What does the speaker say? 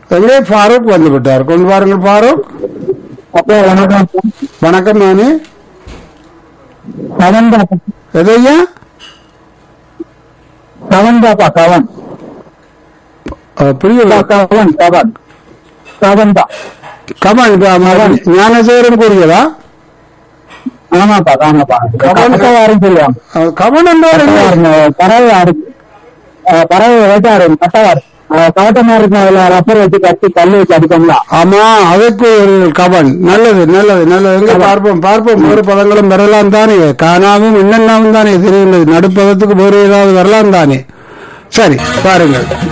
எங்கே ஃபாரூக் வந்து விட்டார் கொண்டு வாருங்கள் ஃபாரூக் அப்போ வணக்கம் வணக்கம் நானே கவன் தான் எதையா கவன் தாப்பா கவன் புரியல கவன் கவன் கவன் தான் கமல் இப்ப ஞானசேகரன் கூறியதா ஆமாப்பா ஆமாப்பா கவன்காரன் சொல்லுவாங்க அஹ், கமல் என்றால் என்ன? கட்டவாருங்க, பறவை ஆறு பறவை வேட்டாரு கட்டவார் காட்டமா இருக்கும் அதுல ரப்பர் வச்சு கட்டி கல்லு வச்சு அடிக்கோம்ல ஆமா அதுக்கு ஒரு கவன் நல்லது நல்லது நல்லது எங்க பார்ப்போம் பார்ப்போம் வேறு பதங்களும் வரலாம் தானே காணாவும் இன்னென்னாவும் தானே தெரியுது நடுப்பதத்துக்கு வேறு ஏதாவது வரலாம் தானே சரி பாருங்கள்